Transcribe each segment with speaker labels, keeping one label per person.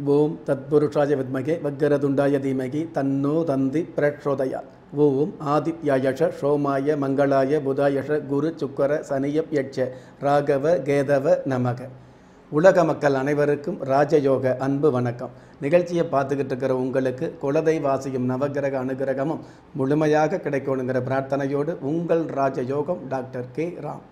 Speaker 1: ஓம் தத்புருஷாய வித்மகே வக்கரதுண்டாய தீமகி தன்னோ தந்தி பிரச்சோதயா ஓம் ஆதித்யாயஷ சோமாய மங்களாய புதாயஷ குரு சுக்கர சனியப் யட்ச ராகவ கேதவ நமக உலக மக்கள் அனைவருக்கும் ராஜயோக அன்பு வணக்கம் நிகழ்ச்சியை பார்த்துக்கிட்டு இருக்கிற உங்களுக்கு குலதெய்வாசியும் நவகிரக அனுகிரகமும் முழுமையாக கிடைக்கணுங்கிற பிரார்த்தனையோடு உங்கள் ராஜயோகம் டாக்டர் கே ராம்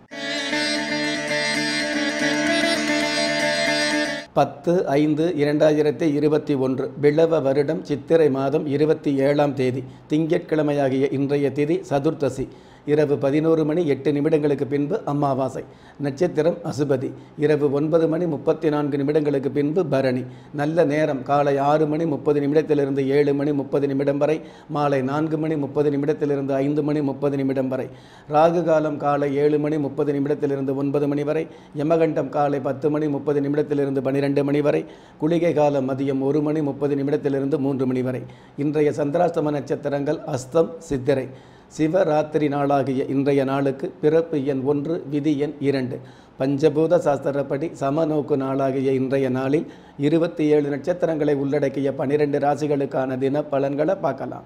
Speaker 1: பத்து ஐந்து இரண்டாயிரத்தி இருபத்தி ஒன்று பிளவ வருடம் சித்திரை மாதம் இருபத்தி ஏழாம் தேதி திங்கட்கிழமையாகிய இன்றைய திதி சதுர்த்தசி இரவு பதினோரு மணி எட்டு நிமிடங்களுக்கு பின்பு அமாவாசை நட்சத்திரம் அசுபதி இரவு ஒன்பது மணி முப்பத்தி நான்கு நிமிடங்களுக்கு பின்பு பரணி நல்ல நேரம் காலை ஆறு மணி முப்பது நிமிடத்திலிருந்து ஏழு மணி முப்பது நிமிடம் வரை மாலை நான்கு மணி முப்பது நிமிடத்திலிருந்து ஐந்து மணி முப்பது நிமிடம் வரை ராகு காலம் காலை ஏழு மணி முப்பது நிமிடத்திலிருந்து ஒன்பது மணி வரை யமகண்டம் காலை பத்து மணி முப்பது நிமிடத்திலிருந்து பனிரெண்டு மணி வரை குளிகை காலம் மதியம் ஒரு மணி முப்பது நிமிடத்திலிருந்து மூன்று மணி வரை இன்றைய சந்திராஷ்டம நட்சத்திரங்கள் அஸ்தம் சித்திரை சிவராத்திரி நாளாகிய இன்றைய நாளுக்கு பிறப்பு எண் ஒன்று விதி எண் இரண்டு பஞ்சபூத சாஸ்திரப்படி சமநோக்கு நாளாகிய இன்றைய நாளில் இருபத்தி ஏழு நட்சத்திரங்களை உள்ளடக்கிய பனிரெண்டு ராசிகளுக்கான தின பலன்களை பார்க்கலாம்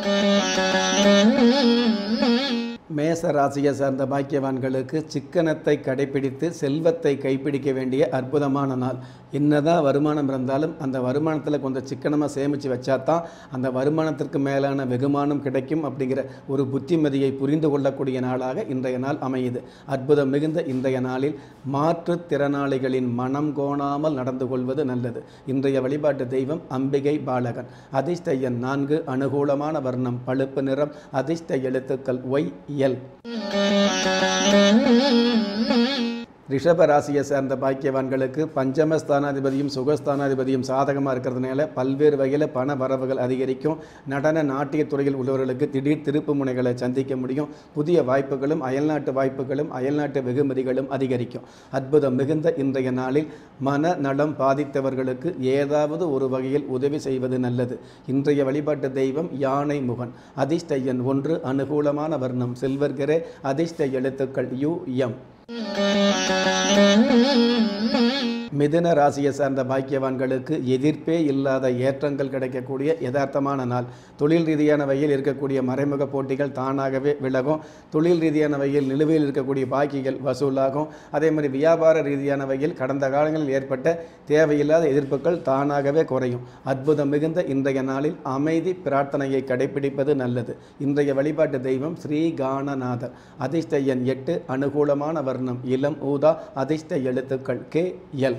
Speaker 1: மேச ராசியை சார்ந்த பாக்கியவான்களுக்கு சிக்கனத்தை கடைபிடித்து செல்வத்தை கைப்பிடிக்க வேண்டிய அற்புதமான நாள் என்னதான் வருமானம் இருந்தாலும் அந்த வருமானத்தில் கொஞ்சம் சிக்கனமாக சேமித்து வச்சா தான் அந்த வருமானத்திற்கு மேலான வெகுமானம் கிடைக்கும் அப்படிங்கிற ஒரு புத்திமதியை புரிந்து கொள்ளக்கூடிய நாளாக இன்றைய நாள் அமையுது அற்புதம் மிகுந்த இன்றைய நாளில் மாற்றுத்திறனாளிகளின் மனம் கோணாமல் நடந்து கொள்வது நல்லது இன்றைய வழிபாட்டு தெய்வம் அம்பிகை பாலகன் அதிர்ஷ்ட எண் நான்கு அனுகூலமான வர்ணம் பழுப்பு நிறம் அதிர்ஷ்ட எழுத்துக்கள் ஒய் எல் ரிஷப ராசியை சேர்ந்த பாக்கியவான்களுக்கு பஞ்சமஸ்தானாதிபதியும் சுகஸ்தானாதிபதியும் சாதகமாக இருக்கிறதுனால பல்வேறு வகையில் பண வரவுகள் அதிகரிக்கும் நடன நாட்டியத் துறையில் உள்ளவர்களுக்கு திடீர் திருப்பு முனைகளை சந்திக்க முடியும் புதிய வாய்ப்புகளும் அயல்நாட்டு வாய்ப்புகளும் அயல்நாட்டு வெகுமதிகளும் அதிகரிக்கும் அற்புதம் மிகுந்த இன்றைய நாளில் மன நலம் பாதித்தவர்களுக்கு ஏதாவது ஒரு வகையில் உதவி செய்வது நல்லது இன்றைய வழிபாட்டு தெய்வம் யானை முகன் அதிர்ஷ்ட எண் ஒன்று அனுகூலமான வர்ணம் சில்வர் அதிர்ஷ்ட எழுத்துக்கள் யு எம் மிதுன ராசியை சார்ந்த பாக்கியவான்களுக்கு எதிர்ப்பே இல்லாத ஏற்றங்கள் கிடைக்கக்கூடிய யதார்த்தமான நாள் தொழில் ரீதியான வகையில் இருக்கக்கூடிய மறைமுக போட்டிகள் தானாகவே விலகும் தொழில் ரீதியான வகையில் நிலுவையில் இருக்கக்கூடிய பாக்கிகள் வசூலாகும் அதே மாதிரி வியாபார ரீதியான வகையில் கடந்த காலங்களில் ஏற்பட்ட தேவையில்லாத எதிர்ப்புகள் தானாகவே குறையும் அற்புதம் மிகுந்த இன்றைய நாளில் அமைதி பிரார்த்தனையை கடைபிடிப்பது நல்லது இன்றைய வழிபாட்டு தெய்வம் ஸ்ரீ கானநாதர் அதிர்ஷ்ட எண் எட்டு அனுகூலமான வர்ணம் இளம் ஊதா அதிர்ஷ்ட எழுத்துக்கள் கே எல்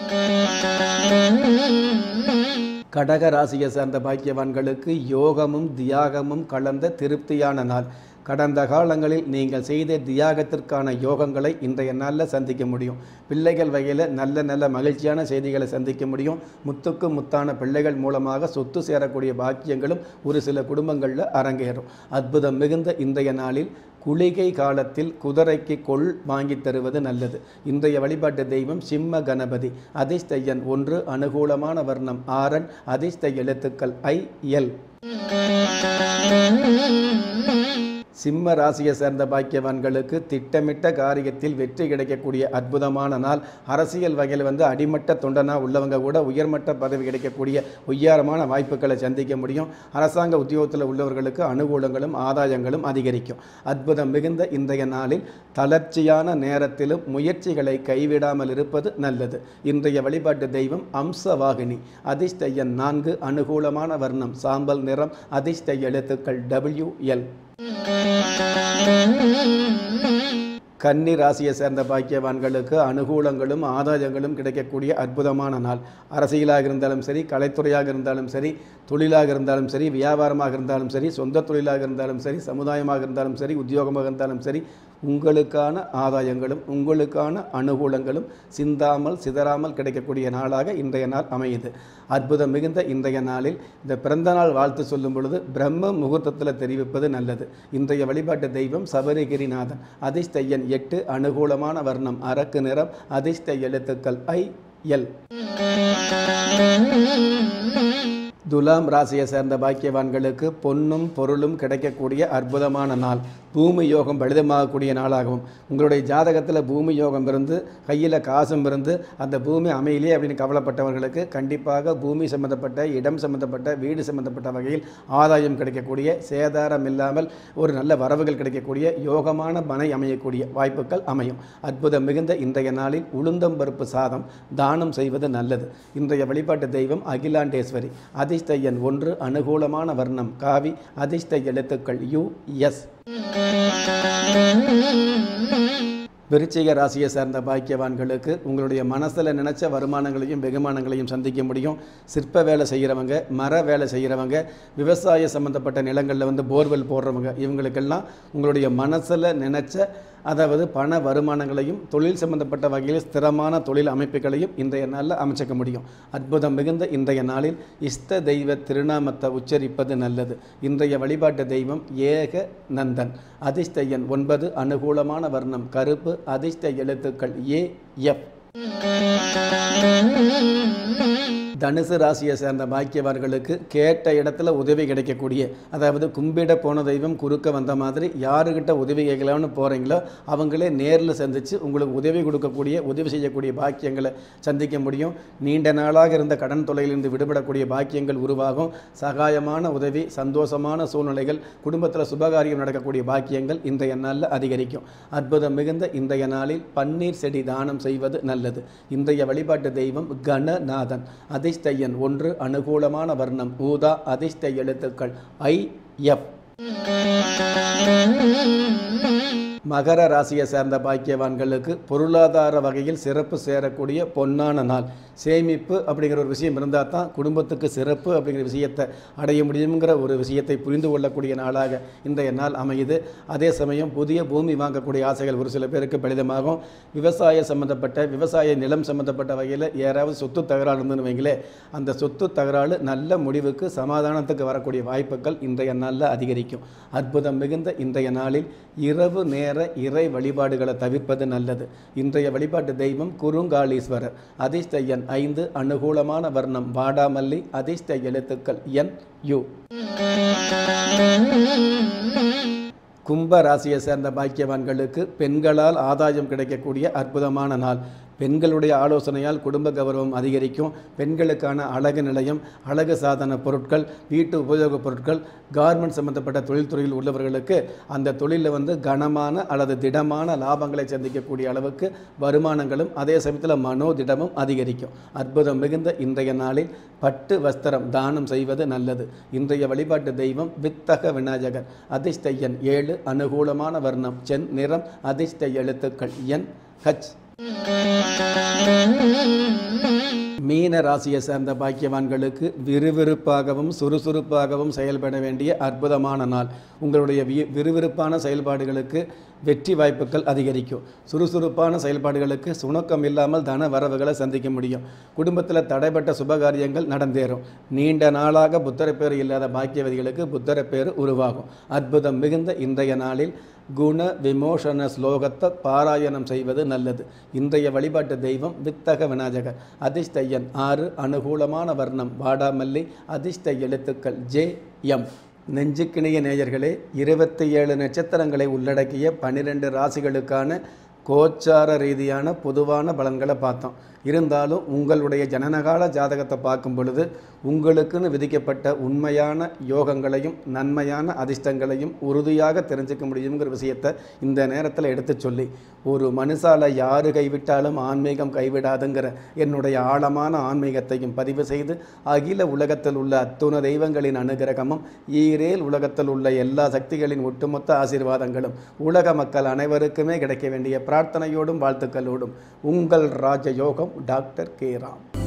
Speaker 1: கடக ராசியை சார்ந்த பாக்கியவான்களுக்கு யோகமும் தியாகமும் கலந்த திருப்தியான நாள் கடந்த காலங்களில் நீங்கள் செய்த தியாகத்திற்கான யோகங்களை இன்றைய நாளில் சந்திக்க முடியும் பிள்ளைகள் வகையில் நல்ல நல்ல மகிழ்ச்சியான செய்திகளை சந்திக்க முடியும் முத்துக்கு முத்தான பிள்ளைகள் மூலமாக சொத்து சேரக்கூடிய பாக்கியங்களும் ஒரு சில குடும்பங்களில் அரங்கேறும் அற்புதம் மிகுந்த இன்றைய நாளில் குளிகை காலத்தில் குதிரைக்கு கொள் வாங்கி தருவது நல்லது இன்றைய வழிபாட்டு தெய்வம் சிம்ம கணபதி அதிர்ஷ்ட எண் ஒன்று அனுகூலமான வர்ணம் ஆரன் அதிர்ஷ்ட எழுத்துக்கள் ஐ எல் சிம்ம ராசியை சேர்ந்த பாக்கியவான்களுக்கு திட்டமிட்ட காரியத்தில் வெற்றி கிடைக்கக்கூடிய அற்புதமான நாள் அரசியல் வகையில் வந்து அடிமட்ட தொண்டனா உள்ளவங்க கூட உயர்மட்ட பதவி கிடைக்கக்கூடிய உயரமான வாய்ப்புகளை சந்திக்க முடியும் அரசாங்க உத்தியோகத்தில் உள்ளவர்களுக்கு அனுகூலங்களும் ஆதாயங்களும் அதிகரிக்கும் அற்புதம் மிகுந்த இன்றைய நாளில் தளர்ச்சியான நேரத்திலும் முயற்சிகளை கைவிடாமல் இருப்பது நல்லது இன்றைய வழிபாட்டு தெய்வம் அம்சவாகினி அதிர்ஷ்ட எண் நான்கு அனுகூலமான வர்ணம் சாம்பல் நிறம் அதிர்ஷ்ட எழுத்துக்கள் டபிள்யூ எல் கன்னி ராசியை சேர்ந்த பாக்கியவான்களுக்கு அனுகூலங்களும் ஆதாயங்களும் கிடைக்கக்கூடிய அற்புதமான நாள் அரசியலாக இருந்தாலும் சரி கலைத்துறையாக இருந்தாலும் சரி தொழிலாக இருந்தாலும் சரி வியாபாரமாக இருந்தாலும் சரி சொந்த தொழிலாக இருந்தாலும் சரி சமுதாயமாக இருந்தாலும் சரி உத்தியோகமாக இருந்தாலும் சரி உங்களுக்கான ஆதாயங்களும் உங்களுக்கான அனுகூலங்களும் சிந்தாமல் சிதறாமல் கிடைக்கக்கூடிய நாளாக இன்றைய நாள் அமையுது அற்புதம் மிகுந்த இன்றைய நாளில் இந்த பிறந்த நாள் வாழ்த்து சொல்லும் பொழுது பிரம்ம முகூர்த்தத்தில் தெரிவிப்பது நல்லது இன்றைய வழிபாட்டு தெய்வம் சபரிகிரிநாதன் அதிர்ஷ்ட எண் எட்டு அனுகூலமான வர்ணம் அரக்கு நிறம் அதிர்ஷ்ட எழுத்துக்கள் ஐ எல் துலாம் ராசியை சேர்ந்த பாக்கியவான்களுக்கு பொன்னும் பொருளும் கிடைக்கக்கூடிய அற்புதமான நாள் பூமி யோகம் பலிதமாகக்கூடிய நாளாகவும் உங்களுடைய ஜாதகத்தில் பூமி யோகம் இருந்து கையில் காசும் இருந்து அந்த பூமி அமையலையே அப்படின்னு கவலைப்பட்டவர்களுக்கு கண்டிப்பாக பூமி சம்பந்தப்பட்ட இடம் சம்பந்தப்பட்ட வீடு சம்பந்தப்பட்ட வகையில் ஆதாயம் கிடைக்கக்கூடிய சேதாரம் இல்லாமல் ஒரு நல்ல வரவுகள் கிடைக்கக்கூடிய யோகமான மனை அமையக்கூடிய வாய்ப்புகள் அமையும் அற்புதம் மிகுந்த இன்றைய நாளில் உளுந்தம்பருப்பு சாதம் தானம் செய்வது நல்லது இன்றைய வழிபாட்டு தெய்வம் அகிலாண்டேஸ்வரி அதிர்ஷ்ட எண் ஒன்று அனுகூலமான வர்ணம் காவி அதிர்ஷ்ட எழுத்துக்கள் யு எஸ் விருச்சிக ராசியை சார்ந்த பாக்கியவான்களுக்கு உங்களுடைய மனசில் நினச்ச வருமானங்களையும் வெகுமானங்களையும் சந்திக்க முடியும் சிற்ப வேலை செய்கிறவங்க மர வேலை செய்கிறவங்க விவசாய சம்மந்தப்பட்ட நிலங்களில் வந்து போர்வெல் போடுறவங்க இவங்களுக்கெல்லாம் உங்களுடைய மனசில் நினச்ச அதாவது பண வருமானங்களையும் தொழில் சம்பந்தப்பட்ட வகையில் ஸ்திரமான தொழில் அமைப்புகளையும் இன்றைய நாளில் அமைச்சிக்க முடியும் அற்புதம் மிகுந்த இன்றைய நாளில் இஷ்ட தெய்வ திருநாமத்தை உச்சரிப்பது நல்லது இன்றைய வழிபாட்டு தெய்வம் ஏக நந்தன் அதிர்ஷ்ட எண் ஒன்பது அனுகூலமான வர்ணம் கருப்பு அதிர்ஷ்ட எழுத்துக்கள் ஏ எஃப் தனுசு ராசியை சேர்ந்த பாக்கியவான்களுக்கு கேட்ட இடத்துல உதவி கிடைக்கக்கூடிய அதாவது கும்பிட போன தெய்வம் குறுக்க வந்த மாதிரி யாருக்கிட்ட உதவி கேட்கலாம்னு போகிறீங்களோ அவங்களே நேரில் சந்தித்து உங்களுக்கு உதவி கொடுக்கக்கூடிய உதவி செய்யக்கூடிய பாக்கியங்களை சந்திக்க முடியும் நீண்ட நாளாக இருந்த கடன் தொலையிலிருந்து விடுபடக்கூடிய பாக்கியங்கள் உருவாகும் சகாயமான உதவி சந்தோஷமான சூழ்நிலைகள் குடும்பத்தில் சுபகாரியம் நடக்கக்கூடிய பாக்கியங்கள் இன்றைய நாளில் அதிகரிக்கும் அற்புதம் மிகுந்த இன்றைய நாளில் பன்னீர் செடி தானம் செய்வது நல்லது இன்றைய வழிபாட்டு தெய்வம் கணநாதன் அதிர்ஷ்ட எண் ஒன்று அனுகூலமான வர்ணம் ஊதா அதிர்ஷ்ட எழுத்துக்கள் ஐ எஃப் மகர ராசியை சேர்ந்த பாக்கியவான்களுக்கு பொருளாதார வகையில் சிறப்பு சேரக்கூடிய பொன்னான நாள் சேமிப்பு அப்படிங்கிற ஒரு விஷயம் இருந்தால் தான் குடும்பத்துக்கு சிறப்பு அப்படிங்கிற விஷயத்தை அடைய முடியுங்கிற ஒரு விஷயத்தை புரிந்து கொள்ளக்கூடிய நாளாக இன்றைய நாள் அமையுது அதே சமயம் புதிய பூமி வாங்கக்கூடிய ஆசைகள் ஒரு சில பேருக்கு பலிதமாகும் விவசாய சம்பந்தப்பட்ட விவசாய நிலம் சம்பந்தப்பட்ட வகையில் யாராவது சொத்து தகராறு இருந்துன்னு வைங்களே அந்த சொத்து தகராறு நல்ல முடிவுக்கு சமாதானத்துக்கு வரக்கூடிய வாய்ப்புகள் இன்றைய நாளில் அதிகரிக்கும் அற்புதம் மிகுந்த இன்றைய நாளில் இரவு நேர இறை வழிபாடுகளை தவிர்ப்பது நல்லது இன்றைய வழிபாட்டு தெய்வம் குறுங்காலீஸ்வரர் அதிர்ஷ்ட எண் ஐந்து அனுகூலமான வர்ணம் வாடாமல்லி அதிர்ஷ்ட எழுத்துக்கள் என் யு கும்ப ராசியை சேர்ந்த பாக்கியவான்களுக்கு பெண்களால் ஆதாயம் கிடைக்கக்கூடிய அற்புதமான நாள் பெண்களுடைய ஆலோசனையால் குடும்ப கௌரவம் அதிகரிக்கும் பெண்களுக்கான அழகு நிலையம் அழகு சாதன பொருட்கள் வீட்டு உபயோகப் பொருட்கள் கார்மெண்ட் சம்பந்தப்பட்ட தொழில்துறையில் உள்ளவர்களுக்கு அந்த தொழிலில் வந்து கனமான அல்லது திடமான லாபங்களை சந்திக்கக்கூடிய அளவுக்கு வருமானங்களும் அதே சமயத்தில் மனோதிடமும் அதிகரிக்கும் அற்புதம் மிகுந்த இன்றைய நாளில் பட்டு வஸ்திரம் தானம் செய்வது நல்லது இன்றைய வழிபாட்டு தெய்வம் வித்தக விநாயகர் அதிர்ஷ்ட எண் ஏழு அனுகூலமான வர்ணம் சென் நிறம் அதிர்ஷ்ட எழுத்துக்கள் என் ஹச் மீன ராசியை சேர்ந்த பாக்கியவான்களுக்கு விறுவிறுப்பாகவும் சுறுசுறுப்பாகவும் செயல்பட வேண்டிய அற்புதமான நாள் உங்களுடைய வி- விறுவிறுப்பான செயல்பாடுகளுக்கு வெற்றி வாய்ப்புகள் அதிகரிக்கும் சுறுசுறுப்பான செயல்பாடுகளுக்கு சுணக்கம் இல்லாமல் தன வரவுகளை சந்திக்க முடியும் குடும்பத்தில் தடைப்பட்ட சுபகாரியங்கள் நடந்தேறும் நீண்ட நாளாக புத்தரப்பேறு இல்லாத பாக்கியவதிகளுக்கு புத்தரப்பேறு உருவாகும் அற்புதம் மிகுந்த இன்றைய நாளில் குண விமோசன ஸ்லோகத்தை பாராயணம் செய்வது நல்லது இன்றைய வழிபாட்டு தெய்வம் வித்தக விநாயகர் அதிர்ஷ்ட எண் ஆறு அனுகூலமான வர்ணம் வாடாமல்லி அதிர்ஷ்ட எழுத்துக்கள் ஜே எம் நெஞ்சுக்கிணைய நேயர்களே இருபத்தி ஏழு நட்சத்திரங்களை உள்ளடக்கிய பன்னிரெண்டு ராசிகளுக்கான கோச்சார ரீதியான பொதுவான பலன்களை பார்த்தோம் இருந்தாலும் உங்களுடைய ஜனனகால ஜாதகத்தை பார்க்கும் பொழுது உங்களுக்குன்னு விதிக்கப்பட்ட உண்மையான யோகங்களையும் நன்மையான அதிர்ஷ்டங்களையும் உறுதியாக தெரிஞ்சுக்க முடியுங்கிற விஷயத்தை இந்த நேரத்தில் எடுத்து சொல்லி ஒரு மனுஷால யாரு கைவிட்டாலும் ஆன்மீகம் கைவிடாதுங்கிற என்னுடைய ஆழமான ஆன்மீகத்தையும் பதிவு செய்து அகில உலகத்தில் உள்ள அத்துண தெய்வங்களின் அனுகிரகமும் ஈரேல் உலகத்தில் உள்ள எல்லா சக்திகளின் ஒட்டுமொத்த ஆசீர்வாதங்களும் உலக மக்கள் அனைவருக்குமே கிடைக்க வேண்டிய பிரார்த்தனையோடும் வாழ்த்துக்களோடும் உங்கள் ராஜயோகம் டாக்டர் கே ராம்